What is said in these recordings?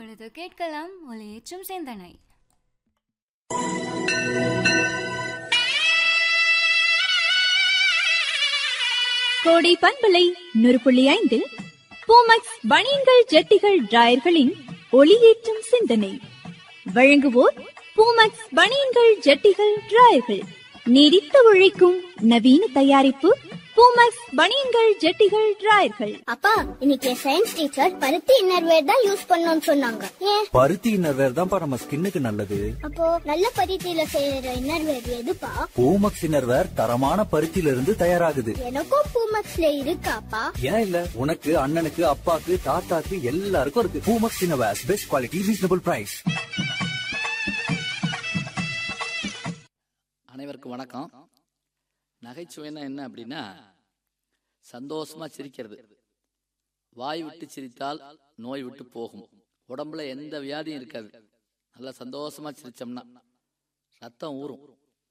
இப்பொழுது கேட்கலாம் ஒலியேற்றும் சிந்தனை கோடை பண்பலை நூறு புள்ளி ஐந்தில் பூமக்ஸ் பனியன்கள் ஜட்டிகள் டிராயர்களின் ஒளியேற்றும் சிந்தனை வழங்குவோர் பூமக்ஸ் பனியன்கள் ஜட்டிகள் டிராயர்கள் நீடித்து உழைக்கும் நவீன தயாரிப்பு பூமக்ஸ் பனியன்கள் ஜட்டிகள் டிராயர்கள் அப்பா இன்னைக்கு சயின்ஸ் டீச்சர் பருத்தி இன்னர்வேர் தான் யூஸ் பண்ணணும்னு சொன்னாங்க ஏன் பருத்தி இன்னர்வேர் தான்ப்பா நம்ம ஸ்கின்னுக்கு நல்லது அப்போ நல்ல பருத்தியில செய்யற இன்னர்வேர் எதுப்பா பூமக்ஸ் இன்னர்வேர் தரமான பருத்தியில இருந்து தயாராகுது எனக்கும் பூமக்ஸ்ல இருக்காப்பா ஏன் இல்ல உனக்கு அண்ணனுக்கு அப்பாக்கு தாத்தாக்கு எல்லாருக்கும் இருக்கு Poomex innerwear best quality reasonable price அனைவருக்கும் வணக்கம் நகைச்சுவைன்னா என்ன அப்படின்னா சந்தோஷமா சிரிக்கிறது வாய் விட்டு சிரித்தால் நோய் விட்டு போகும் உடம்புல எந்த வியாதியும் இருக்காது நல்லா சந்தோஷமா சிரிச்சோம்னா ரத்தம் ஊறும்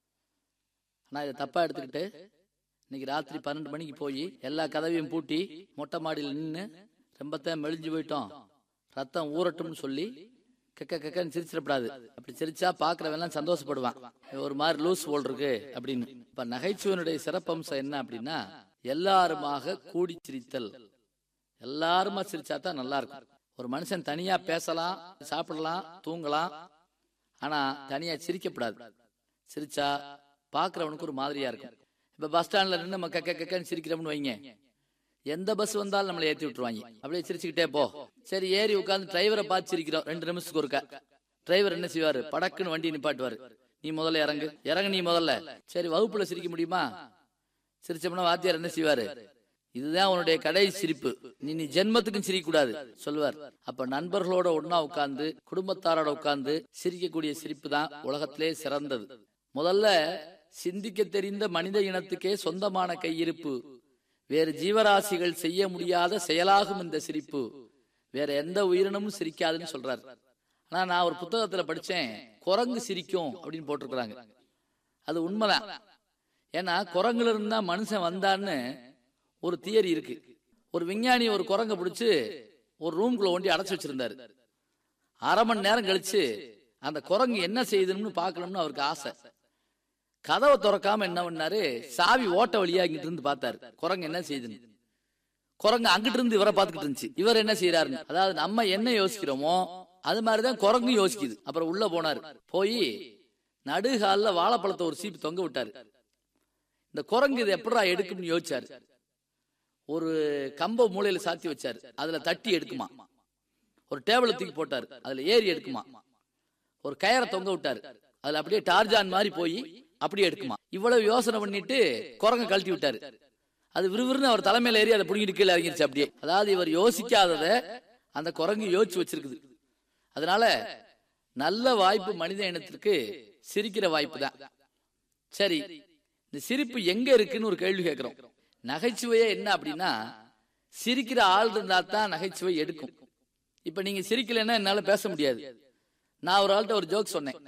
ஆனா இதை தப்பா எடுத்துக்கிட்டு இன்னைக்கு ராத்திரி பன்னெண்டு மணிக்கு போய் எல்லா கதவையும் பூட்டி மொட்டை மாடியில் நின்று ரொம்பத்தான் மெலிஞ்சு போயிட்டோம் ரத்தம் ஊறட்டும்னு சொல்லி கக்க கக்கன்னு சிரிச்சிடக்கூடாது அப்படி சிரிச்சா பாக்குறவெல்லாம் சந்தோஷப்படுவான் ஒரு மாதிரி லூஸ் போல் இருக்கு அப்படின்னு இப்ப நகைச்சுவனுடைய சிறப்பம்சம் என்ன அப்படின்னா எல்லாருமாக கூடி சிரித்தல் எல்லாருமா சிரிச்சா தான் நல்லா இருக்கும் ஒரு மனுஷன் தனியா பேசலாம் சாப்பிடலாம் தூங்கலாம் ஆனா தனியா சிரிக்கப்படாது சிரிச்சா பாக்குறவனுக்கு ஒரு மாதிரியா இருக்கும் இப்ப பஸ் ஸ்டாண்ட்ல நின்று நம்ம கக்க கக்கன்னு சிரிக்கிறோம்னு வைங்க எந்த பஸ் வந்தாலும் நம்மளை ஏத்தி விட்டுருவாங்க அப்படியே சிரிச்சுக்கிட்டே போ சரி ஏறி உட்காந்து டிரைவரை பார்த்து சிரிக்கிறோம் ரெண்டு நிமிஷத்துக்கு ஒருக்கா டிரைவர் என்ன செய்வாரு படக்குன்னு வண்டி நிப்பாட்டுவாரு நீ முதல்ல இறங்கு இறங்கு நீ முதல்ல சரி வகுப்புல சிரிக்க முடியுமா சிரிச்சோம்னா வாத்தியார் என்ன செய்வாரு இதுதான் உன்னுடைய கடைசி சிரிப்பு நீ நீ ஜென்மத்துக்கும் சிரிக்க கூடாது சொல்லுவார் அப்ப நண்பர்களோட ஒன்னா உட்கார்ந்து குடும்பத்தாரோட உட்கார்ந்து சிரிக்கக்கூடிய சிரிப்பு தான் உலகத்திலே சிறந்தது முதல்ல சிந்திக்க தெரிந்த மனித இனத்துக்கே சொந்தமான கையிருப்பு வேறு ஜீவராசிகள் செய்ய முடியாத செயலாகும் இந்த சிரிப்பு வேற எந்த உயிரினமும் சிரிக்காதுன்னு சொல்றாரு ஆனா நான் ஒரு புத்தகத்துல படிச்சேன் குரங்கு சிரிக்கும் அப்படின்னு போட்டிருக்கிறாங்க அது உண்மைதான் ஏன்னா குரங்குல இருந்தா மனுஷன் வந்தான்னு ஒரு தியரி இருக்கு ஒரு விஞ்ஞானி ஒரு குரங்க பிடிச்சு ஒரு ரூம்குள்ள ஒண்டி அடைச்சு வச்சிருந்தாரு அரை மணி நேரம் கழிச்சு அந்த குரங்கு என்ன செய்யுதுன்னு பார்க்கணும்னு அவருக்கு ஆசை கதவை திறக்காம என்ன பண்ணாரு சாவி ஓட்ட வழியா இங்கிட்டு இருந்து பார்த்தாரு குரங்கு என்ன செய்யுதுன்னு குரங்கு அங்கிட்டு இருந்து இவரை பார்த்துக்கிட்டு இருந்துச்சு இவர் என்ன செய்யறாருன்னு அதாவது நம்ம என்ன யோசிக்கிறோமோ அது மாதிரிதான் குரங்கு யோசிக்குது அப்புறம் உள்ள போனாரு போய் நடுகாலில் வாழைப்பழத்தை ஒரு சீப்பு தொங்க விட்டாரு இந்த குரங்கு இது எப்படா எடுக்கும்னு யோசிச்சாரு ஒரு கம்ப மூலையில சாத்தி வச்சாரு அதுல தட்டி எடுக்குமா ஒரு டேபிள தூக்கி போட்டாரு அதுல ஏறி எடுக்குமா ஒரு கயரை தொங்க விட்டாரு அதுல அப்படியே டார்ஜான் மாதிரி போய் அப்படியே எடுக்குமா இவ்வளவு யோசனை பண்ணிட்டு குரங்க கழட்டி விட்டாரு அது விறுவிறுன்னு அவர் தலைமையில ஏறி அதை புடிங்கிட்டு கீழே இறங்கிருச்சு அப்படியே அதாவது இவர் யோசிக்காதத அந்த குரங்கு யோசிச்சு வச்சிருக்குது அதனால நல்ல வாய்ப்பு மனித இனத்திற்கு சிரிக்கிற வாய்ப்பு தான் சரி இந்த சிரிப்பு எங்க இருக்குன்னு ஒரு கேள்வி கேட்கிறோம் நகைச்சுவையே என்ன அப்படின்னா சிரிக்கிற ஆள் இருந்தா தான் நகைச்சுவை எடுக்கும் இப்ப நீங்க சிரிக்கலைன்னா என்னால பேச முடியாது நான் ஒரு ஆள்கிட்ட ஒரு ஜோக் சொன்னேன்